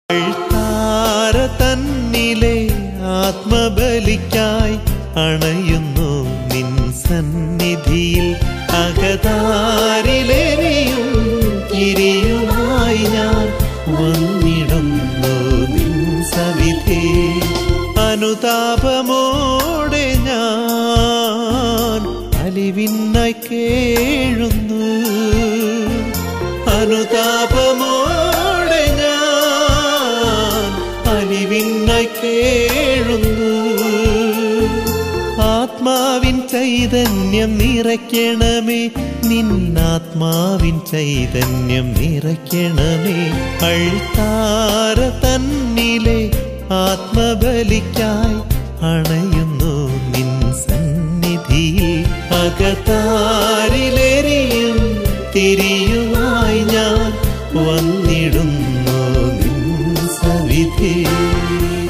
താര തന്നിലെ ആത്മബലിക്കായി അണയുന്നു നിൻ സന്നിധിയിൽ അകതാരിലെറിയും കിരിയുമായി ഞാൻ വന്നിടുന്നു നിൻ സവിധേ അനുതാപമോടെ ഞാൻ അലിവിനായി കേഴുന്നു അനുതാപമോടെ ഞാൻ അലിവിനായി കേഴുന്നു ആത്മാവിൻ ചൈതന്യം നിറയ്ക്കണമേ നിന്നാത്മാവിൻ ചൈതന്യം നിറയ്ക്കണമേ അൾത്താര തന്നിലെ ആത്മബലിക്കായി അണയുന്നു നിൻ സന്നിധിയിൽ അകതാരിലെറിയും തിരിയുമായി ഞാൻ വന്നിടുന്നു നിൻ സവിധേ